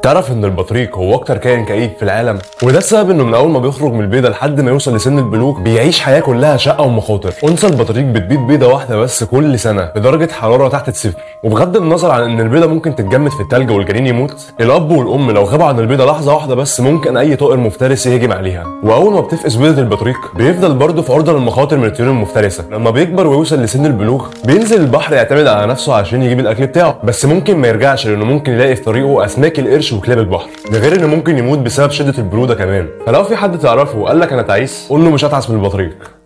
تعرف ان البطريق هو اكتر كائن كئيب في العالم وده السبب انه من اول ما بيخرج من البيضه لحد ما يوصل لسن البلوغ بيعيش حياه كلها شقه ومخاطر انثى البطريق بتبيض بيضه واحده بس كل سنه بدرجه حراره تحت الصفر وبغض النظر عن ان البيضه ممكن تتجمد في التلج والجنين يموت الاب والام لو غابوا عن البيضه لحظه واحده بس ممكن اي طائر مفترس يهجم عليها واول ما بتفقس بيضه البطريق بيفضل برضه في عرضه للمخاطر من الطيور المفترسه لما بيكبر ويوصل لسن البلوغ بينزل البحر يعتمد على نفسه عشان يجيب الاكل بتاعه بس ممكن ما يرجعش لانه ممكن يلاقي في طريقه اسماك القرش وكلاب البحر ده غير انه ممكن يموت بسبب شده البروده كمان فلو في حد تعرفه وقال لك انا تعيس قول له مش هتعس من البطريق